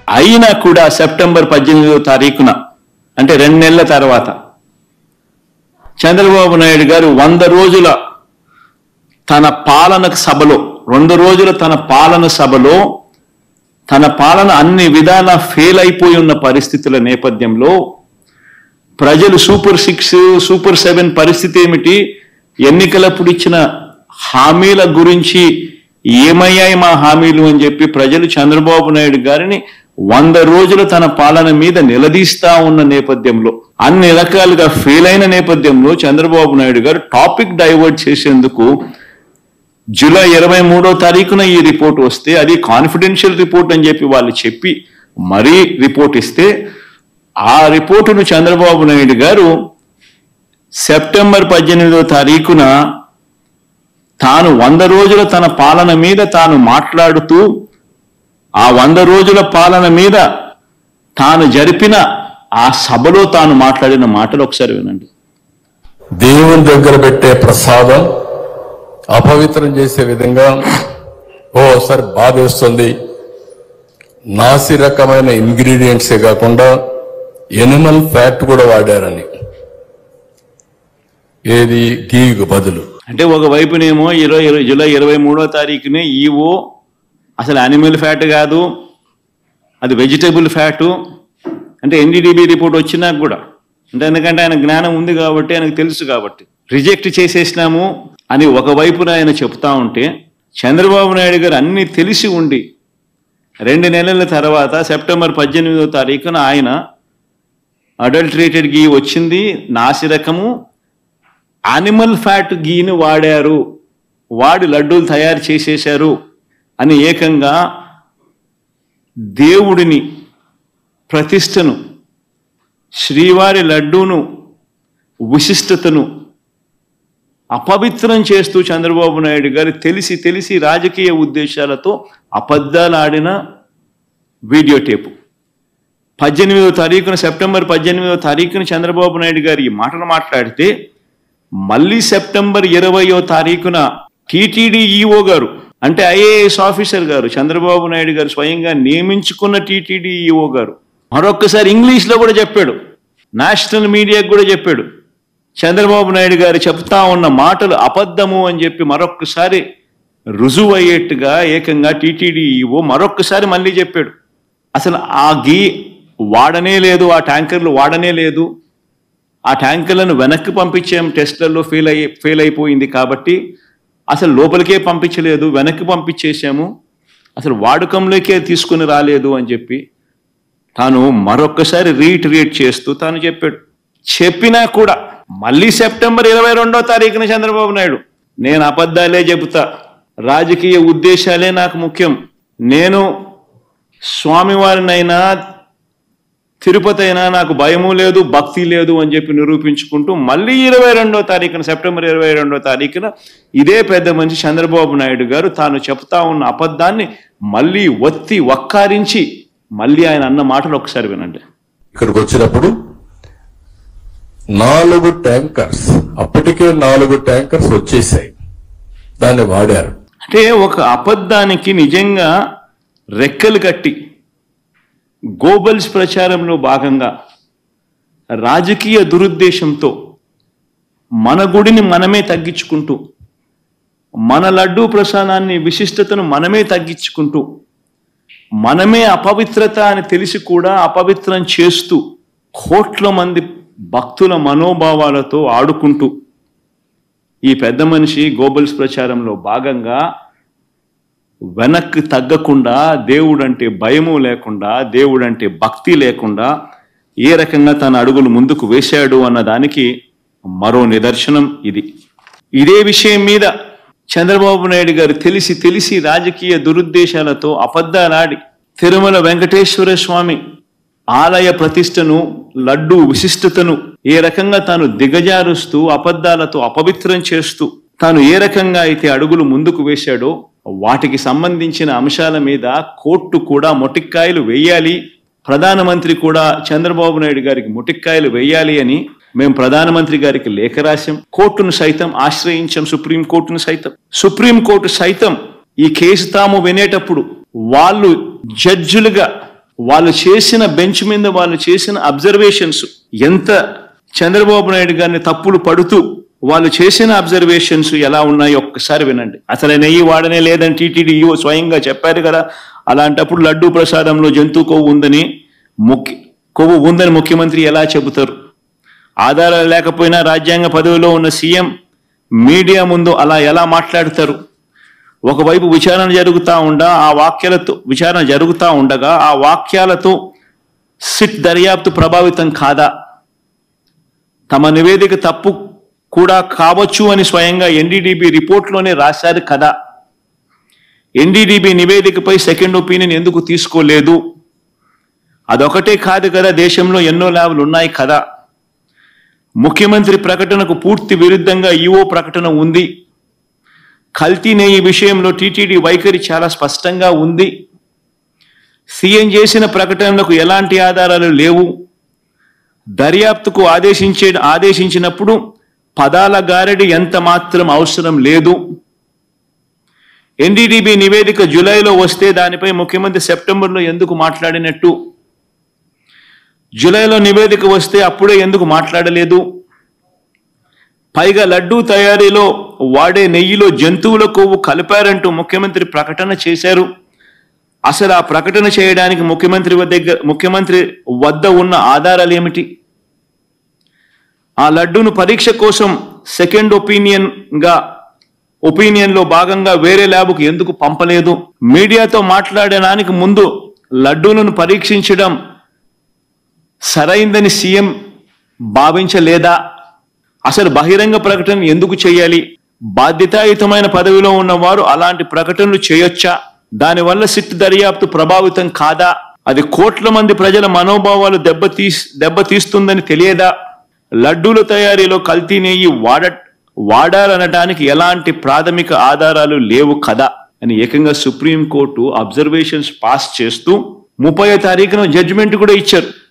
అయినా కూడా సెప్టెంబర్ పద్దెనిమిదవ తారీఖున అంటే రెండు నెలల తర్వాత చంద్రబాబు నాయుడు గారు వంద రోజుల తన పాలన సభలో రెండు రోజుల తన పాలన సభలో తన పాలన అన్ని విధాల ఫెయిల్ అయిపోయి ఉన్న పరిస్థితుల నేపథ్యంలో ప్రజలు సూపర్ సిక్స్ సూపర్ సెవెన్ పరిస్థితి ఏమిటి ఎన్నికలప్పుడు ఇచ్చిన హామీల గురించి ఏమయ్యాయి మా హామీలు అని చెప్పి ప్రజలు చంద్రబాబు నాయుడు గారిని వంద రోజులు తన పాలన మీద నిలదీస్తా ఉన్న నేపథ్యంలో అన్ని రకాలుగా ఫెయిల్ అయిన నేపథ్యంలో చంద్రబాబు నాయుడు గారు టాపిక్ డైవర్ట్ చేసేందుకు జూలై ఇరవై మూడో తారీఖున ఈ రిపోర్ట్ వస్తే అది కాన్ఫిడెన్షియల్ రిపోర్ట్ అని చెప్పి వాళ్ళు చెప్పి మరీ రిపోర్ట్ ఇస్తే ఆ రిపోర్టును చంద్రబాబు నాయుడు గారు సెప్టెంబర్ పద్దెనిమిదో తారీఖున తాను వంద రోజుల తన పాలన మీద తాను మాట్లాడుతూ ఆ వంద రోజుల పాలన మీద తాను జరిపిన ఆ సభలో తాను మాట్లాడిన మాటలు ఒకసారి వినండి దేవుని దగ్గర పెట్టే ప్రసాదం అపవిత్రం చేసే విధంగా ఓసారి బాధేస్తుంది నాసి రకమైన ఇంగ్రీడియంట్సే కాకుండా ఎనిమల్ ఫ్యాట్ కూడా వాడారని ఏది గీకు బదులు అంటే ఒకవైపునేమో ఇరవై ఇరవై జూలై ఇరవై మూడో తారీఖునే ఈవో అసలు యానిమల్ ఫ్యాట్ కాదు అది వెజిటబుల్ ఫ్యాటు అంటే ఎన్డీడీబీ రిపోర్ట్ వచ్చినా కూడా అంటే ఎందుకంటే ఆయన జ్ఞానం ఉంది కాబట్టి ఆయనకు తెలుసు కాబట్టి రిజెక్ట్ చేసేసినాము అని ఒకవైపున ఆయన చెప్తా ఉంటే చంద్రబాబు నాయుడు గారు అన్ని తెలిసి ఉండి రెండు నెలల తర్వాత సెప్టెంబర్ పద్దెనిమిదో తారీఖున ఆయన అడల్ట్రేటెడ్ గీ వచ్చింది నాసిరకము యానిమల్ ఫ్యాట్ గీని వాడారు వాడి లడ్డూలు తయారు చేసేశారు అని ఏకంగా దేవుడిని ప్రతిష్టను శ్రీవారి లడ్డూను విశిష్టతను అపవిత్రం చేస్తూ చంద్రబాబు నాయుడు గారు తెలిసి తెలిసి రాజకీయ ఉద్దేశాలతో అబద్ధాలు ఆడిన వీడియో టేపు పద్దెనిమిదవ తారీఖున సెప్టెంబర్ పద్దెనిమిదవ తారీఖున చంద్రబాబు నాయుడు గారు ఈ మాటలు మాట్లాడితే మళ్ళీ సెప్టెంబర్ ఇరవయో తారీఖున టీటీడీ ఈఓ గారు అంటే ఐఏఎస్ ఆఫీసర్ గారు చంద్రబాబు నాయుడు గారు స్వయంగా నియమించుకున్న టీటీడీ ఈఓ గారు మరొక్కసారి ఇంగ్లీష్లో కూడా చెప్పాడు నేషనల్ మీడియాకు కూడా చెప్పాడు చంద్రబాబు నాయుడు గారు చెప్తా ఉన్న మాటలు అబద్ధము అని చెప్పి మరొక్కసారి రుజువు అయ్యేట్టుగా ఏకంగా టీటీడీ ఈఓ మరొక్కసారి మళ్ళీ చెప్పాడు అసలు ఆ గీ వాడనే లేదు ఆ ట్యాంకర్లు వాడనే లేదు ఆ ట్యాంకర్లను వెనక్కి పంపించాం టెస్ట్లలో ఫెయిల్ అయ్యి ఫెయిల్ అయిపోయింది కాబట్టి అసలు లోపలికే పంపించలేదు వెనక్కి పంపించేసాము అసలు వాడుకంలోకే తీసుకుని రాలేదు అని చెప్పి తాను మరొక్కసారి రీట్రియేట్ చేస్తూ తాను చెప్పాడు చెప్పినా కూడా మళ్ళీ సెప్టెంబర్ ఇరవై రెండో తారీఖున చంద్రబాబు నాయుడు నేను అబద్ధాలే చెబుతా రాజకీయ ఉద్దేశాలే నాకు ముఖ్యం నేను స్వామివారినైనా తిరుపతి అయినా నాకు భయము లేదు భక్తి లేదు అని చెప్పి నిరూపించుకుంటూ మళ్ళీ ఇరవై రెండో తారీఖున సెప్టెంబర్ ఇరవై రెండో తారీఖున ఇదే పెద్ద మనిషి చంద్రబాబు నాయుడు గారు తాను చెప్తా ఉన్న అబద్ధాన్ని మళ్ళీ ఒత్తి వక్కారించి మళ్ళీ ఆయన అన్న మాటలు ఒకసారి వినండి ఇక్కడికి వచ్చినప్పుడు నాలుగు ట్యాంకర్స్ అప్పటికే నాలుగు ట్యాంకర్స్ వచ్చేసాయి దాన్ని వాడారు అంటే ఒక అబద్ధానికి నిజంగా రెక్కలు కట్టి గోబల్స్ ప్రచారంలో భాగంగా రాజకీయ దురుద్దేశంతో మన గుడిని మనమే తగ్గించుకుంటూ మన లడ్డూ ప్రసాదాన్ని విశిష్టతను మనమే తగ్గించుకుంటూ మనమే అపవిత్రత అని తెలిసి కూడా అపవిత్రం చేస్తూ కోట్ల మంది భక్తుల మనోభావాలతో ఆడుకుంటూ ఈ పెద్ద మనిషి గోబల్స్ ప్రచారంలో భాగంగా వెనక్కి తగ్గకుండా దేవుడంటే భయము లేకుండా దేవుడంటే భక్తి లేకుండా ఏ రకంగా తన అడుగులు ముందుకు వేశాడు అన్న దానికి మరో నిదర్శనం ఇది ఇదే విషయం మీద చంద్రబాబు నాయుడు గారు తెలిసి తెలిసి రాజకీయ దురుద్దేశాలతో అబద్ధాలాడి తిరుమల వెంకటేశ్వర స్వామి ఆలయ ప్రతిష్టను లడ్డు విశిష్టతను ఏ రకంగా తాను దిగజారుస్తూ అబద్ధాలతో అపవిత్రం చేస్తూ తాను ఏ రకంగా అయితే అడుగులు ముందుకు వేశాడో వాటికి సంబంధించిన అంశాల మీద కోర్టు కూడా మొటిక్కాయలు వేయాలి ప్రధానమంత్రి కూడా చంద్రబాబు నాయుడు గారికి మొటిక్కాయలు వేయాలి అని మేము ప్రధానమంత్రి గారికి లేఖ రాశాం కోర్టును సైతం ఆశ్రయించాం సుప్రీం కోర్టును సైతం సుప్రీం కోర్టు సైతం ఈ కేసు తాము వినేటప్పుడు వాళ్ళు జడ్జులుగా వాళ్ళు చేసిన బెంచ్ మీద వాళ్ళు చేసిన అబ్జర్వేషన్స్ ఎంత చంద్రబాబు నాయుడు గారిని తప్పులు పడుతూ వాళ్ళు చేసిన అబ్జర్వేషన్స్ ఎలా ఉన్నాయో ఒక్కసారి వినండి అసలు నెయ్యి వాడనే లేదని టీటీడీ ఈవో స్వయంగా చెప్పారు కదా అలాంటప్పుడు లడ్డూ ప్రసాదంలో జంతు కొవ్వు ఉందని ముఖ్య కొవ్వు ఉందని ముఖ్యమంత్రి ఎలా చెబుతారు ఆధారాలు లేకపోయినా రాజ్యాంగ పదవిలో ఉన్న సీఎం మీడియా ముందు అలా ఎలా మాట్లాడతారు ఒకవైపు విచారణ జరుగుతూ ఉండా ఆ వాక్యాలతో విచారణ జరుగుతూ ఉండగా ఆ వాక్యాలతో సిట్ దర్యాప్తు ప్రభావితం కాదా తమ నివేదిక తప్పు కూడా కావచ్చు అని స్వయంగా ఎన్డీడీబీ రిపోర్ట్లోనే రాశారు కదా ఎన్డీడీబీ నివేదికపై సెకండ్ ఒపీనియన్ ఎందుకు తీసుకోలేదు అదొకటే కాదు కదా దేశంలో ఎన్నో ల్యాబ్లు ఉన్నాయి కదా ముఖ్యమంత్రి ప్రకటనకు పూర్తి విరుద్ధంగా ఈఓ ప్రకటన ఉంది కల్తీ నెయ్యి విషయంలో టీటీడీ వైఖరి చాలా స్పష్టంగా ఉంది సీఎం చేసిన ప్రకటనలకు ఎలాంటి ఆధారాలు లేవు దర్యాప్తుకు ఆదేశించే ఆదేశించినప్పుడు పదాల గారడి ఎంత మాత్రం అవసరం లేదు ఎన్డీడీబీ నివేదిక జూలైలో వస్తే దానిపై ముఖ్యమంత్రి సెప్టెంబర్లో ఎందుకు మాట్లాడినట్టు జూలైలో నివేదిక వస్తే అప్పుడే ఎందుకు మాట్లాడలేదు పైగా లడ్డూ తయారీలో వాడే నెయ్యిలో జంతువుల కొవ్వు కలిపారంటూ ముఖ్యమంత్రి ప్రకటన చేశారు అసలు ఆ ప్రకటన చేయడానికి ముఖ్యమంత్రి వద్ద దగ్గర ముఖ్యమంత్రి వద్ద ఉన్న ఆధారాలు ఏమిటి ఆ లడ్డూను పరీక్ష కోసం సెకండ్ ఒపీనియన్ గా ఒపీనియన్ లో భాగంగా వేరే ల్యాబ్కు ఎందుకు పంపలేదు మీడియాతో మాట్లాడడానికి ముందు లడ్డూలను పరీక్షించడం సరైందని సీఎం భావించలేదా అసలు బహిరంగ ప్రకటన ఎందుకు చేయాలి బాధ్యతాయుతమైన పదవిలో ఉన్నవారు అలాంటి ప్రకటనలు చేయొచ్చా దానివల్ల సిట్ దర్యాప్తు ప్రభావితం కాదా అది కోట్ల మంది ప్రజల మనోభావాలు దెబ్బతీ దెబ్బతీస్తుందని తెలియదా లడ్డూల తయారీలో కల్తీ నెయ్యి వాడ వాడారనటానికి ఎలాంటి ప్రాథమిక ఆధారాలు లేవు కదా అని ఏకంగా సుప్రీంకోర్టు అబ్జర్వేషన్స్ పాస్ చేస్తూ ముప్పై తారీఖున జడ్జిమెంట్ కూడా ఇచ్చారు